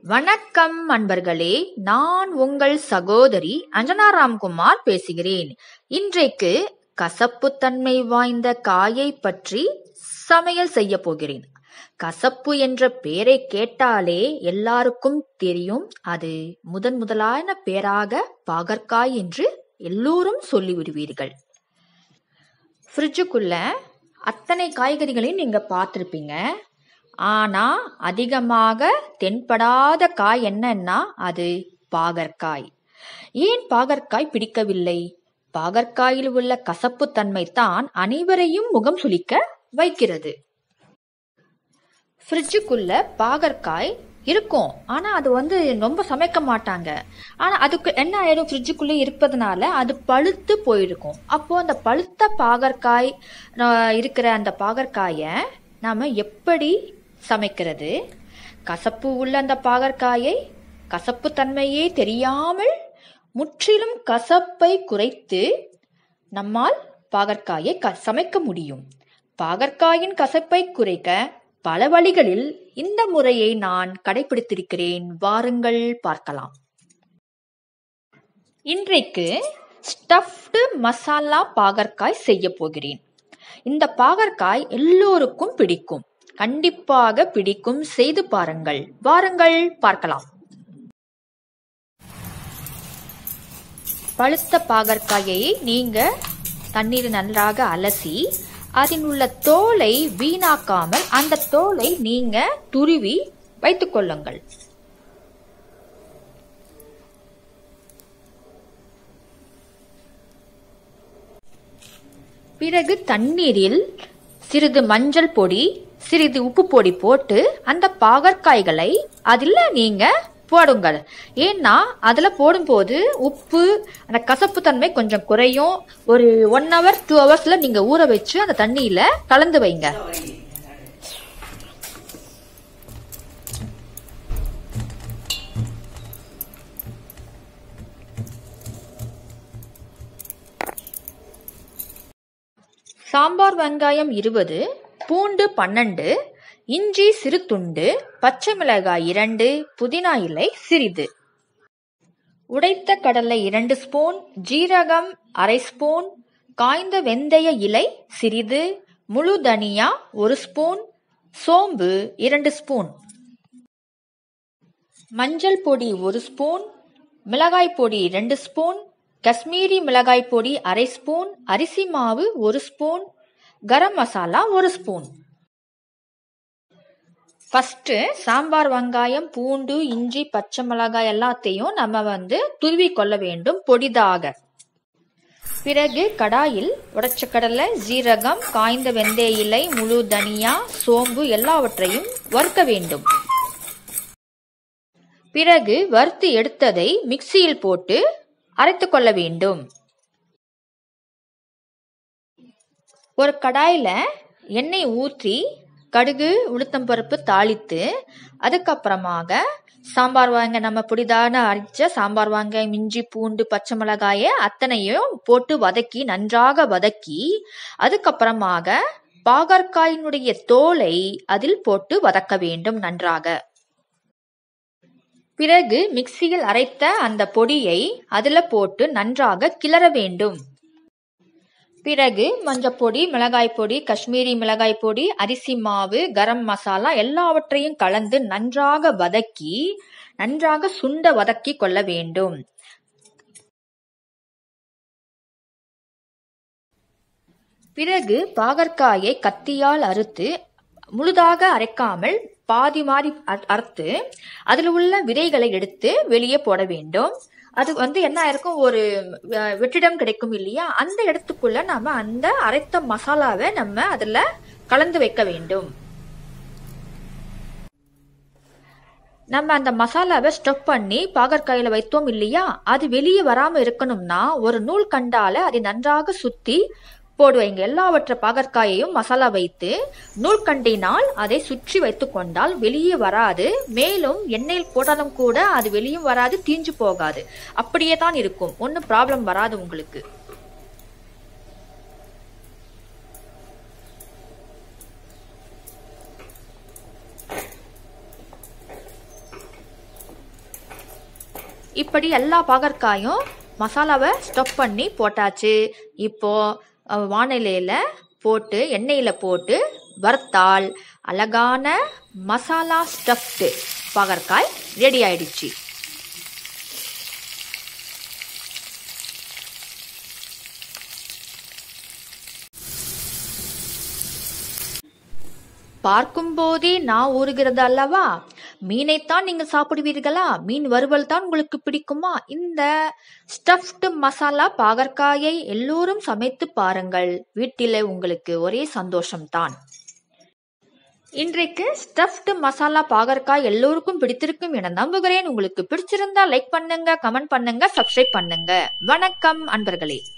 வணக்கம் அன்பர்களே நான் உங்கள் சகோதரி அஞ்சனா ராம்குமார் பேசுகிறேன் இன்றைக்கு கசப்புத்தன்மை வாய்ந்த காயை பற்றி சமையல் செய்ய போகிறேன் கசப்பு என்ற பெயரை கேட்டாலே எல்லாருக்கும் தெரியும் அது முதன் முதலான பெயராக பாகற்காய் என்று எல்லோரும் சொல்லிவிடுவீர்கள் ஃப்ரிட்ஜுக்குள்ள அத்தனை காய்கறிகளையும் நீங்க பார்த்துருப்பீங்க ஆனா அதிகமாக தென்படாத காய் என்னன்னா அது பாகற்காய் ஏன் பாகற்காய் பிடிக்கவில்லை பாகற்காயில் உள்ள கசப்புத்தன்மை தான் அனைவரையும் முகம் சுளிக்க வைக்கிறது ஃப்ரிட்ஜுக்குள்ள பாகற்காய் இருக்கும் ஆனா அது வந்து ரொம்ப சமைக்க மாட்டாங்க ஆனா அதுக்கு என்ன ஆயிடும் ஃப்ரிட்ஜுக்குள்ள இருப்பதனால அது பழுத்து போயிருக்கும் அப்போ அந்த பழுத்த பாகற்காய் ஆஹ், இருக்கிற அந்த பாகற்காயை நாம எப்படி சமைக்கிறது கசப்பு உள்ள அந்த பாகற்காயை கசப்பு தன்மையே தெரியாமல் முற்றிலும் கசப்பை குறைத்து நம்மால் பாகற்காயை க- சமைக்க முடியும் பாகற்காயின் கசப்பை குறைக்க பல வழிகளில் இந்த முறையை நான் கடைபிடித்திருக்கிறேன் வாருங்கள் பார்க்கலாம் இன்றைக்கு ஸ்டஃப்டு மசாலா பாகற்காய் செய்ய போகிறேன் இந்த பாகற்காய் எல்லோருக்கும் பிடிக்கும் கண்டிப்பாக பிடிக்கும் செய்து பாருங்கள் வாருங்கள் பார்க்கலாம் பழுத்த பாகற்காயை நீங்க தண்ணீர் நன்றாக அலசி அதில் உள்ள தோலை வீணாக்காமல் அந்த தோலை நீங்க துருவி வைத்துக் கொள்ளுங்கள் பிறகு தண்ணீரில் சிறிது மஞ்சள் பொடி சிறிது உப்பு பொடி போட்டு அந்த பாகற்காய்களை அதில் நீங்க போடுங்கள் ஏன்னா அதுல போடும்போது உப்பு அந்த கசப்பு தன்மை கொஞ்சம் குறையும் ஒரு ஒன் ஹவர் டூ ஹவர்ஸ்ல நீங்க ஊற வச்சு அந்த தண்ணியில கலந்து வைங்க சாம்பார் வெங்காயம் இருபது பூண்டு பன்னெண்டு இஞ்சி சிறு துண்டு பச்சை மிளகாய் இரண்டு புதினா இலை சிறிது உடைத்த கடலை இரண்டு ஸ்பூன் ஜீரகம் அரை ஸ்பூன் காய்ந்த வெந்தய இலை சிறிது முழு தனியா ஒரு ஸ்பூன் சோம்பு இரண்டு ஸ்பூன் மஞ்சள் பொடி ஒரு ஸ்பூன் மிளகாய் பொடி ரெண்டு ஸ்பூன் காஷ்மீரி மிளகாய் பொடி அரை ஸ்பூன் அரிசி மாவு ஒரு ஸ்பூன் கரம் மசாலா ஒரு ஸ்பூன் ஃபர்ஸ்ட் சாம்பார் வெங்காயம் பூண்டு இஞ்சி பச்சை மிளகாய் எல்லாத்தையும் நம்ம வந்து துருவி கொள்ள வேண்டும் பொடிதாக பிறகு கடாயில் உடைச்ச கடலை ஜீரகம் காய்ந்த வெந்தய இலை முழு தனியா சோம்பு எல்லாவற்றையும் வறுக்க வேண்டும் பிறகு வறுத்து எடுத்ததை மிக்சியில் போட்டு அரைத்து கொள்ள வேண்டும் ஒரு கடாயில எண்ணெய் ஊற்றி கடுகு உளுத்தம்பருப்பு தாளித்து அதுக்கப்புறமாக சாம்பார் வாங்க நம்ம புடிதான அரைச்ச சாம்பார் வாங்க இஞ்சி பூண்டு பச்சை மிளகாய அத்தனையும் போட்டு வதக்கி நன்றாக வதக்கி அதுக்கப்புறமாக பாகற்காயினுடைய தோலை அதில் போட்டு வதக்க வேண்டும் நன்றாக பிறகு மிக்சியில் அரைத்த அந்த பொடியை அதுல போட்டு நன்றாக கிளற வேண்டும் பிறகு மஞ்சப்பொடி மிளகாய் பொடி காஷ்மீரி மிளகாய் பொடி அரிசி மாவு கரம் மசாலா எல்லாவற்றையும் கலந்து நன்றாக வதக்கி நன்றாக சுண்ட வதக்கி கொள்ள வேண்டும் பிறகு பாகற்காயை கத்தியால் அறுத்து முழுதாக அரைக்காமல் பாதி மாறி அ- அறுத்து அதில் உள்ள விதைகளை எடுத்து வெளியே போட வேண்டும் அது வந்து என்ன ஆயிருக்கும் ஒரு அஹ், வெற்றிடம் கிடைக்கும் இல்லையா அந்த இடத்துக்குள்ள நம்ம அந்த அரைத்த மசாலாவை நம்ம அதுல கலந்து வைக்க வேண்டும் நம்ம அந்த மசாலாவை ஸ்டஃப் பண்ணி பாகற்காயில வைத்தோம் இல்லையா அது வெளியே வராம இருக்கணும்னா ஒரு நூல் கண்டால அதை நன்றாக சுத்தி போடுவீங்க எல்லாவற்ற பாகற்காயையும் மசாலா வைத்து நூல்கண்டினால் அதை சுற்றி வைத்து கொண்டால் வெளியே வராது மேலும் எண்ணெயில் போட்டாலும் கூட அது வெளியும் வராது தீஞ்சு போகாது அப்படியே தான் இருக்கும் ஒன்றும் ப்ராப்ளம் வராது உங்களுக்கு இப்படி எல்லா பாகற்காயும் மசாலாவை ஸ்டஃப் பண்ணி போட்டாச்சு இப்போ அஹ், வானிலையில போட்டு எண்ணெயில் போட்டு வறுத்தால் அழகான மசாலா ஸ்டஃப்டு பாகற்காய் ரெடி ஆயிடுச்சு பார்க்கும்போதே நான் ஊறுகிறது அல்லவா மீனைத்தான் நீங்கள் சாப்பிடுவீர்களா மீன் வறுவல் தான் உங்களுக்கு பிடிக்குமா இந்த ஸ்டஃப்டு மசாலா பாகற்காயை எல்லோரும் சமைத்து பாருங்கள் வீட்டிலே உங்களுக்கு ஒரே சந்தோஷம்தான் இன்றைக்கு ஸ்டஃப்டு மசாலா பாகற்காய் எல்லோருக்கும் பிடித்திருக்கும் என நம்புகிறேன் உங்களுக்கு பிடிச்சிருந்தா லைக் பண்ணுங்க கமெண்ட் பண்ணுங்க சப்ஸ்கிரைப் பண்ணுங்க வணக்கம் அன்பர்களே